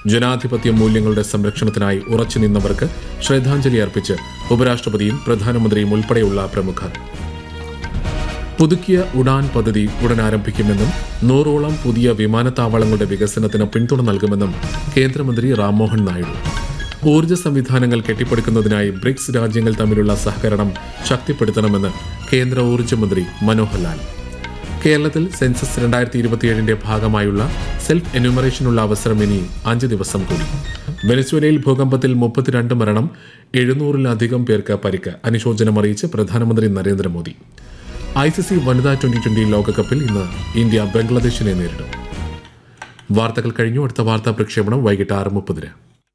ജനാധിപത്യ മൂല്യങ്ങളുടെ സംരക്ഷണത്തിനായി ഉറച്ചുനിന്നവർക്ക് ശ്രദ്ധാഞ്ജലി അർപ്പിച്ച് ഉപരാഷ്ട്രപതിയും പ്രധാനമന്ത്രിയും ഉൾപ്പെടെയുള്ള പ്രമുഖർ പുതുക്കിയ ഉഡാൻ പദ്ധതി ഉടൻ ആരംഭിക്കുമെന്നും നൂറോളം പുതിയ വിമാനത്താവളങ്ങളുടെ വികസനത്തിന് പിന്തുണ നൽകുമെന്നും കേന്ദ്രമന്ത്രി റാംമോഹൻ നായിഡു ഊർജ്ജ സംവിധാനങ്ങൾ കെട്ടിപ്പടുക്കുന്നതിനായി ബ്രിക്സ് രാജ്യങ്ങൾ തമ്മിലുള്ള സഹകരണം ശക്തിപ്പെടുത്തണമെന്ന് കേന്ദ്ര ഊർജ്ജമന്ത്രി മനോഹർ ലാൽ കേരളത്തിൽ സെൻസസ് രണ്ടായിരത്തി ഇരുപത്തിയേഴിന്റെ ഭാഗമായുള്ള സെൽഫ് എന്യൂമറേഷനുള്ള അവസരം ഇനി അഞ്ച് ദിവസം കൂടി വെനസ്വേലയിൽ ഭൂകമ്പത്തിൽ മുപ്പത്തിരണ്ട് മരണം എഴുന്നൂറിലധികം പേർക്ക് പരിക്ക് അനുശോചനം അറിയിച്ച് പ്രധാനമന്ത്രി നരേന്ദ്രമോദി ഐ സി സി വനിതാ ട്വന്റി ട്വന്റി ലോകകപ്പിൽ ഇന്ന് ഇന്ത്യ ബംഗ്ലാദേശിനെ നേരിടും വാർത്തകൾ കഴിഞ്ഞു അടുത്ത വാർത്താ പ്രക്ഷേപണം വൈകിട്ട് ആറ് മുപ്പതിന്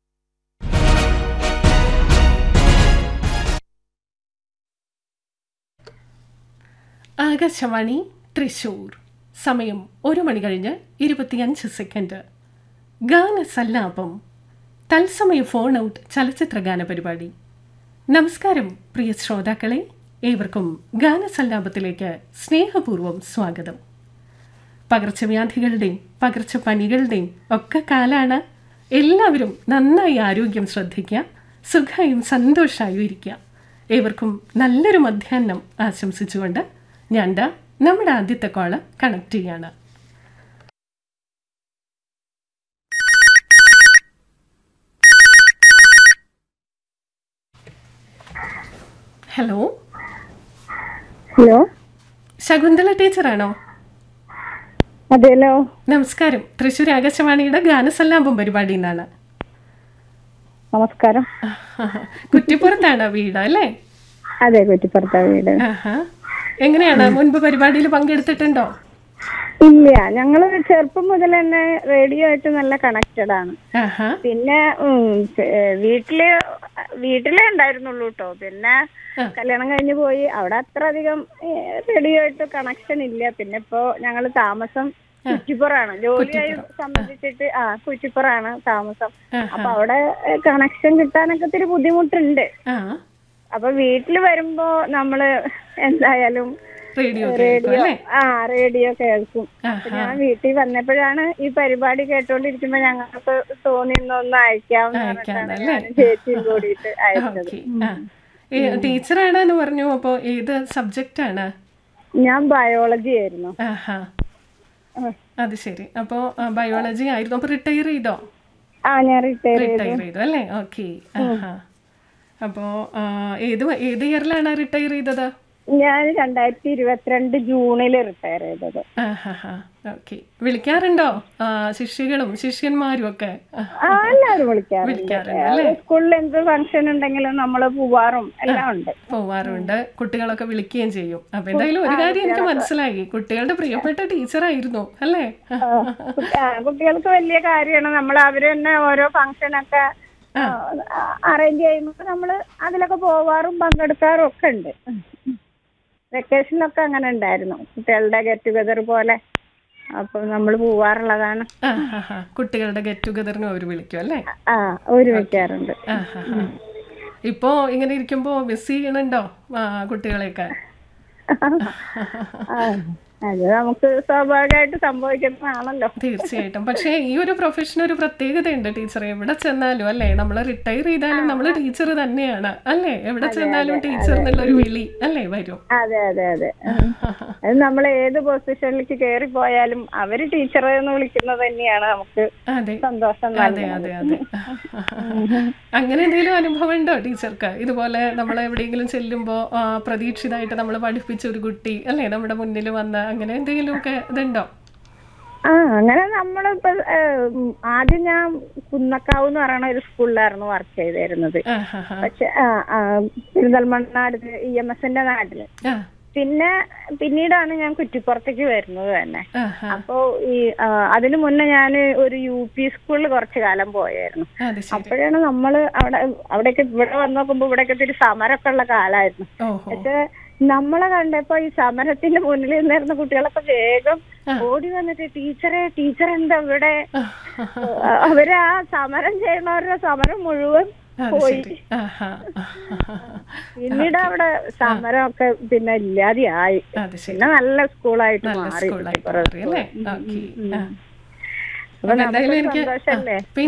ആകാശവാണി തൃശൂർ സമയം ഒരു മണി കഴിഞ്ഞ് ഇരുപത്തിയഞ്ച് സെക്കൻഡ് ഗാനസല്ലാപം തത്സമയ ഫോൺ ഔട്ട് ചലച്ചിത്ര ഗാന പരിപാടി നമസ്കാരം പ്രിയ ശ്രോതാക്കളെ ഏവർക്കും ഗാനസല്ലാപത്തിലേക്ക് സ്നേഹപൂർവ്വം സ്വാഗതം പകർച്ചവ്യാധികളുടെയും പകർച്ചപ്പനികളുടെയും ഒക്കെ കാലാണ് എല്ലാവരും നന്നായി ആരോഗ്യം ശ്രദ്ധിക്കുക സുഖമായും സന്തോഷമായും ഇരിക്കുക ഏവർക്കും നല്ലൊരു മധ്യാഹ്നം ആശംസിച്ചുകൊണ്ട് ഞാൻ ദാ നമ്മുടെ ആദ്യത്തെ കോള് കണക്ട് ചെയ്യാണ് ഹലോ ഹലോ ശകുന്തള ടീച്ചറാണോ അതെല്ലോ നമസ്കാരം തൃശ്ശൂർ ആകാശവാണിയുടെ ഗാനസല്ലാപം പരിപാടി എന്നാണ് നമസ്കാരം കുറ്റിപ്പുറത്താണ് വീട് അല്ലേ അതെ കുറ്റിപ്പുറത്ത വീട് ആഹാ. എങ്ങനെയാണ് മുൻപ് പരിപാടിയിൽ പങ്കെടുത്തിട്ടുണ്ടോ ഇല്ല ഞങ്ങള് ചെറുപ്പം മുതൽ തന്നെ റേഡിയോ ആയിട്ട് നല്ല കണക്റ്റഡ് ആണ് ആഹാ പിന്നെ ഉം, ഏ, വീട്ടില് വീട്ടിലേ ഉണ്ടായിരുന്നുള്ളൂ കേട്ടോ പിന്നെ ആ. കല്യാണം കഴിഞ്ഞ് പോയി അവിടെ അത്ര അധികം റേഡിയോ ആയിട്ട് കണക്ഷൻ ഇല്ല പിന്നെ ഇപ്പോ ഞങ്ങള് താമസം കുറ്റിപ്പുറാണ് ജോലിയായി സംബന്ധിച്ചിട്ട് ആ കുറ്റിപ്പുറാണ് താമസം ആഹാ. അപ്പൊ അവിടെ കണക്ഷൻ കിട്ടാനൊക്കെ ഇത്തിരി ബുദ്ധിമുട്ടുണ്ട് ആ അപ്പൊ വീട്ടില് വരുമ്പോ നമ്മള് എന്തായാലും റേഡിയോ കേൾക്കും റേഡിയോ അല്ലേ ആ റേഡിയോ കേൾക്കും അപ്പൊ ആഹാ. ഞാൻ വീട്ടിൽ വന്നപ്പോഴാണ് ഈ പരിപാടി കേട്ടോണ്ടിരിക്കുമ്പോ ഞങ്ങൾക്ക് തോന്നി ഇന്നൊന്ന് അയക്കാമെന്ന് അയക്കാന്ന് പറഞ്ഞിട്ടാണ് അല്ലേ? ഞാനും ചേച്ചിയും കൂടിയിട്ട് അയച്ചത് ഓക്കെ ആ ഏ, ടീച്ചറാണെന്ന് പറഞ്ഞു അപ്പോൾ ഏത് സബ്ജക്റ്റ് ആണ് ഞാൻ ബയോളജി ആയിരുന്നു ആഹാ ആ. അത് ശരി അപ്പോൾ ബയോളജി ആയിരുന്നു അപ്പോൾ റിട്ടയർ ചെയ്തോ ആ ഞാൻ റിട്ടയർ ചെയ്തു റിട്ടയർ ചെയ്തു അല്ലേ ഓക്കെ ആഹാ അപ്പോൾ ഏത് വ- ഏത് ഇയറിലാണ് റിട്ടയർ ചെയ്തത് ഞാൻ രണ്ടായിരത്തി ഇരുപത്തിരണ്ട് ജൂണില് റിട്ടയർ ചെയ്തത് ആഹാ ഓക്കെ വിളിക്കാറുണ്ടോ ആ, ശിഷ്യകളും ശിഷ്യന്മാരും ഒക്കെ ആ, ആ എല്ലാവരും വിളിക്കാറുണ്ട് വിളിക്കാറുണ്ട് അല്ലേ സ്കൂളിൽ എന്ത് ഫംഗ്ഷൻ ഉണ്ടെങ്കിലും നമ്മള് പോവാറും എല്ലാം ഉണ്ട് പോവാറുണ്ട് കുട്ടികളൊക്കെ വിളിക്കുകയും ചെയ്യും അപ്പൊ എന്തായാലും ഒരു കാര്യം എനിക്ക് മനസ്സിലായി കുട്ടികളുടെ പ്രിയപ്പെട്ട ടീച്ചറായിരുന്നു അല്ലേ ആ, കുട്ടികൾക്ക് വലിയ കാര്യമാണ് നമ്മൾ അവര് തന്നെ ഓരോ ഫംഗ്ഷനൊക്കെ അറേഞ്ച് ചെയ്യുമ്പോൾ നമ്മള് അതിലൊക്കെ പോവാറും പങ്കെടുക്കാറും ഒക്കെ ഉണ്ട് വെക്കേഷനിലൊക്കെ അങ്ങനെ ഉണ്ടായിരുന്നു കുട്ടികളുടെ ഗെറ്റ് ടുഗദർ പോലെ അപ്പൊ നമ്മൾ പോവാറുള്ളതാണ് ആഹാ കുട്ടികളുടെ ഗെറ്റ് ടുഗദറിനും അവർ വിളിക്കും അല്ലേ ആ ഒരു വെക്കാറുണ്ട് ആഹാ ഇപ്പോ ഇങ്ങനെ ഇരിക്കുമ്പോ മിസ് ചെയ്യണുണ്ടോ ആ കുട്ടികളെയൊക്കെ ആ, അത് നമുക്ക് സ്വാഭാവികമായിട്ട് സംഭവിക്കുന്നതാണല്ലോ തീർച്ചയായിട്ടും പക്ഷേ ഈ ഒരു പ്രൊഫഷൻ ഒരു പ്രത്യേകതയുണ്ട് ടീച്ചർ എവിടെ ചെന്നാലും അല്ലേ നമ്മൾ റിട്ടയർ ചെയ്താലും നമ്മൾ ടീച്ചർ തന്നെയാണ് അല്ലേ എവിടെ ചെന്നാലും ടീച്ചർ എന്നുള്ള ഒരു വിളി അല്ലേ വരും അതെ അതെ അതെ അത് നമ്മൾ ഏത് പൊസിഷനിലേക്ക് കയറി പോയാലും അവര് ടീച്ചർ എന്ന് വിളിക്കുന്നത് തന്നെയാണ് നമുക്ക് അതെ സന്തോഷം അതെ അതെ അതെ അങ്ങനെ എന്തെങ്കിലും അനുഭവം ഉണ്ടോ ടീച്ചർക്ക് ഇതുപോലെ നമ്മൾ എവിടെയെങ്കിലും ചെല്ലുമ്പോൾ പ്രതീക്ഷിതമായിട്ട് നമ്മൾ പഠിപ്പിച്ച ഒരു കുട്ടി അല്ലേ നമ്മുടെ മുന്നിൽ വന്ന അങ്ങനെ എന്തെങ്കിലും ഒക്കെ ഇതുണ്ടോ ആ അങ്ങനെ നമ്മളിപ്പോ ഏഹ്, ഉം, ആദ്യം ഞാൻ കുന്നക്കാവ് എന്ന് പറയുന്ന ഒരു സ്കൂളിലായിരുന്നു വർക്ക് ചെയ്തിരുന്നത് ആഹാ പക്ഷെ ആ ആ, പെരിന്തൽമണ്ണ അടുത്ത് ഇ എം എസിന്റെ നാട്ടില് ആ പിന്നെ പിന്നീടാണ് ഞാൻ കുറ്റിപ്പുറത്തേക്ക് വരുന്നത് തന്നെ ആഹാ അപ്പോ ഈ ആ, അതിനു മുന്നേ ഞാൻ ഒരു യു പി സ്കൂളിൽ കുറച്ചു കാലം പോയായിരുന്നു അത് ശരി അപ്പോഴാണ് നമ്മള് അവിടെ അവിടെയൊക്കെ ഇവിടെ വന്ന് നോക്കുമ്പോ ഇവിടെയൊക്കെ ഇത്തിരി സമരമൊക്കെ ഉള്ള കാലായിരുന്നു ഓഹോ പക്ഷെ നമ്മളെ കണ്ടപ്പോ ഈ സമരത്തിന്റെ മുന്നിൽ നിന്നിരുന്ന കുട്ടികളൊക്കെ വേഗം ഓടി വന്നിട്ട് ടീച്ചറെ ടീച്ചർ എന്താ ഇവിടെ അഹ് അവര് ആ സമരം ചെയ്യണവരുടെ സമരം മുഴുവൻ അത് പോയി ശരി ആഹാ പിന്നീട് അവിടെ സമരമൊക്കെ പിന്നെ ഇല്ലാതെയായി അത് ശരി പിന്നെ നല്ല സ്കൂളായിട്ട് നല്ല മാറി സ്കൂളായിട്ട് മാറി അല്ലേ ഓക്കെ അപ്പൊ എന്തായാലും നമുക്ക് എനിക്ക് സന്തോഷല്ലേ ആ,